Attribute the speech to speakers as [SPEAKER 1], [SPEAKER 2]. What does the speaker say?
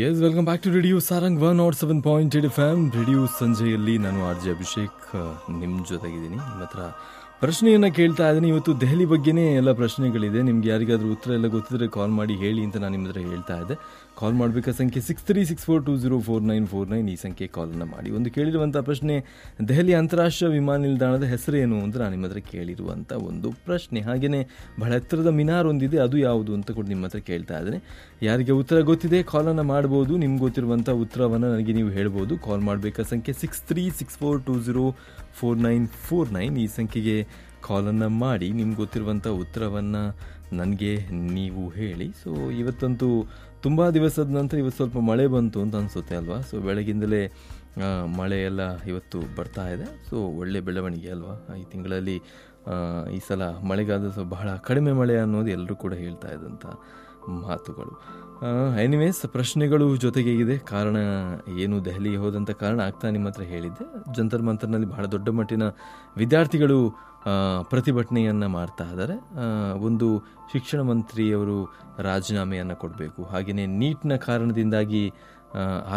[SPEAKER 1] S welcome back to radio Sarang one nought seven point eight F M radio ಸಂಜೆಯಲ್ಲಿ ನಾನು R J Abhishek ನಿಮ್ಮ ಜೊತೆಗಿದ್ದೀನಿ ನಿಮ್ಮ ಹತ್ರ ಪ್ರಶ್ನೆಯನ್ನು ಕೇಳ್ತಾ ಇದ್ದೀನಿ ಇವತ್ತು ದೆಹಲಿ ಬಗ್ಗೆನೇ ಎಲ್ಲ ಪ್ರಶ್ನೆಗಳಿದೆ ನಿಮ್ಗೆ ಯಾರಿಗಾದ್ರೂ ಉತ್ತರ ಎಲ್ಲ ಗೊತ್ತಿದ್ರೆ ಕಾಲ್ ಮಾಡಿ ಹೇಳಿ ಅಂತ ನಾನು ನಿಮ್ಮ ಹತ್ರ ಹೇಳ್ತಾ ಇದ್ದೆ ಕಾಲ್ ಮಾಡಬೇಕಾ ಸಂಖ್ಯೆ six three six four two zero four nine four nine ಈ ಸಂಖ್ಯೆ ಕಾಲನ್ನು ಮಾಡಿ ಒಂದು ಕೇಳಿರುವಂಥ ಪ್ರಶ್ನೆ ದೆಹಲಿ ಅಂತಾರಾಷ್ಟ್ರೀಯ ವಿಮಾನ ನಿಲ್ದಾಣದ ಹೆಸರೇನು ಅಂತ ನಾನು ನಿಮ್ಮ ಹತ್ರ ಕೇಳಿರುವಂಥ ಒಂದು ಪ್ರಶ್ನೆ ಹಾಗೆಯೇ ಬಹಳ ಎತ್ತರದ ಮಿನಾರ್ ಒಂದಿದೆ ಅದು ಯಾವುದು ಅಂತ ಕೂಡ ನಿಮ್ಮ ಹತ್ರ ಕೇಳ್ತಾ ಇದ್ದೇನೆ ಯಾರಿಗೆ ಉತ್ತರ ಗೊತ್ತಿದೆ ಕಾಲನ್ನು ಮಾಡ್ಬೋದು ನಿಮ್ಗೆ ಗೊತ್ತಿರುವಂಥ ಉತ್ತರವನ್ನು ನನಗೆ ನೀವು ಹೇಳ್ಬೋದು ಕಾಲ್ ಮಾಡಬೇಕಾ ಸಂಖ್ಯೆ six three six four two zero four nine four nine ಈ ಸಂಖ್ಯೆಗೆ ಕಾಲನ್ನು ಮಾಡಿ ನಿಮ್ಗೆ ಗೊತ್ತಿರುವಂಥ ಉತ್ತರವನ್ನು ನನಗೆ ನೀವು ಹೇಳಿ ಸೊ ಇವತ್ತಂತೂ ತುಂಬ ದಿವಸದ ನಂತರ ಇವತ್ತು ಸ್ವಲ್ಪ ಮಳೆ ಬಂತು ಅಂತ ಅನಿಸುತ್ತೆ ಅಲ್ವಾ ಸೊ ಬೆಳಗಿಂದಲೇ ಆ, ಮಳೆ ಎಲ್ಲ ಇವತ್ತು ಬರ್ತಾ ಇದೆ ಸೊ ಒಳ್ಳೆ ಬೆಳವಣಿಗೆ ಅಲ್ವಾ ಈ ತಿಂಗಳಲ್ಲಿ ಆ, ಈ ಸಲ ಮಳೆಗಾಲ ಸೊ ಬಹಳ ಕಡಿಮೆ ಮಳೆ ಅನ್ನೋದು ಎಲ್ಲರೂ ಕೂಡ ಹೇಳ್ತಾ ಇದ್ದಂಥ ಮಾತುಗಳು ಎನಿವೇಸ್ ಪ್ರಶ್ನೆಗಳು ಜೊತೆಗೆ ಇದೆ ಕಾರಣ ಏನು ದೆಹಲಿಗೆ ಹೋದಂಥ ಕಾರಣ ಆಗ್ತಾ ನಿಮ್ಮ ಹತ್ರ ಹೇಳಿದ್ದೆ ಜಂತರ್ ಮಂತರ್ನಲ್ಲಿ ಬಹಳ ದೊಡ್ಡ ಮಟ್ಟಿನ ವಿದ್ಯಾರ್ಥಿಗಳು ಆ, ಪ್ರತಿಭಟನೆಯನ್ನು ಮಾಡ್ತಾ ಇದ್ದಾರೆ ಆ, ಒಂದು ಶಿಕ್ಷಣ ಮಂತ್ರಿಯವರು ರಾಜೀನಾಮೆಯನ್ನು ಕೊಡಬೇಕು ಹಾಗೆಯೇ ನೀಟ್ನ ಕಾರಣದಿಂದಾಗಿ ಆ,